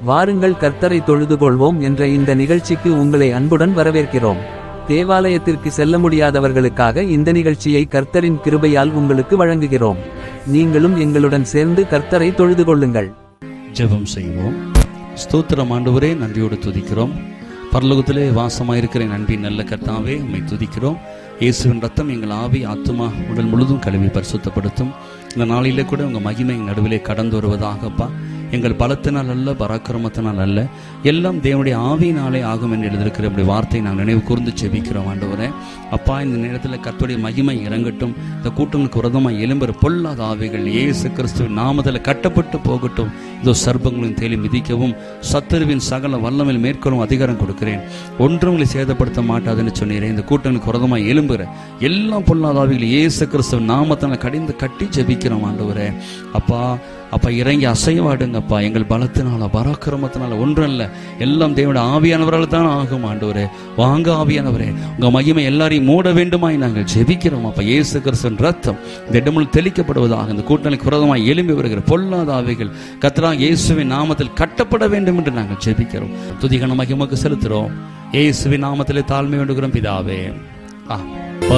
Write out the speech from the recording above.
வாருங்கள் கர்த்தரை தொழுது கொள்வோம் என்ற இந்த நிகழ்ச்சிக்கு உங்களை அன்புடன் வரவேற்கிறோம் தேவாலயத்திற்கு செல்ல முடியாதவர்களுக்காக இந்த நிகழ்ச்சியை கர்த்தரின் கிருபையால் உங்களுக்கு வழங்குகிறோம் நீங்களும் எங்களுடன் சேர்ந்து கர்த்தரை தொழுது கொள்ளுங்கள் ஜெபம் செய்வோம் ஸ்தோத்திரம் ஆண்டவரே நன்றியோடு துதிக்கிறோம் பரலோகத்திலே வாசமாயிருக்கிற என் அன்பின் நல்ல கர்த்தாவே உம்மை துதிக்கிறோம் இயேசுவின் ரத்தம் எங்கள் ஆவி ஆத்துமா உடல் முழுதும் கழுவி பரிசுத்தப்படுத்தும் இந்த நாளிலே கூட உங்கள் மகிமை எங்கள் நடுவிலே கடந்து வருவதாகப்பா எங்கள் பலத்தினால் அல்ல பராக்கிரமத்தினால் அல்ல எல்லாம் தேவனுடைய ஆவியினாலே ஆகும் என்று எழுதியிருக்கிற இப்படி வார்த்தையை நாங்கள் நினைவு கூர்ந்து செபிக்கிறோம் ஆண்டவரே அப்பா இந்த நேரத்தில் கர்த்தருடைய மகிமை இறங்கட்டும் இந்த கூட்டங்களுக்கு விரதமாக எலும்புற பொல்லாத ஆவிகள் இயேசு கிறிஸ்துவின் நாமத்தில் கட்டப்பட்டு போகட்டும் இதோ சர்ப்பங்களின் தேலி மிதிக்கவும் சத்துருவின் சகல வல்லமையில் மேற்கொள்ளும் அதிகாரம் கொடுக்கிறேன் ஒன்றும் உங்களை சேதப்படுத்த மாட்டாதுன்னு சொன்னீரேன் இந்த கூட்டங்களுக்கு விரதமாக எலும்புற எல்லாம் பொல்லாத ஆவிகள் இயேசு கிறிஸ்துவின் நாமத்தில் கடிந்து கட்டி ஜெபிக்கிறோம் ஆண்டவரே அப்பா அப்பா இறங்கி அசைவாடுங்கப்பா எங்கள் பலத்தினால பராக்கிரமத்தினால ஒன்றும் இல்லை எல்லாம் தேவனுடைய ஆவியானவரால் தான் ஆகும் ஆண்டவரே வாங்க ஆவியானவரே உங்க மகிமை எல்லாரையும் மூட வேண்டுமாய் நாங்கள் ஜெபிக்கிறோம் அப்பா இயேசு கிறிஸ்துவின் ரத்தம் இந்த இடமுள் தெளிக்கப்படுவதாக இந்த கூட்டணிக்கு விரோதமாய் எழும்பி வருகிற பொல்லாத ஆவிகள் கத்ரா இயேசுவின் நாமத்தில் கட்டப்பட வேண்டும் என்று நாங்கள் ஜெபிக்கிறோம் துதிகன மகிமக்கு செலுத்துறோம் இயேசுவின் நாமத்திலே தாழ்மை வேண்டுகிறோம் பிதாவே ஆ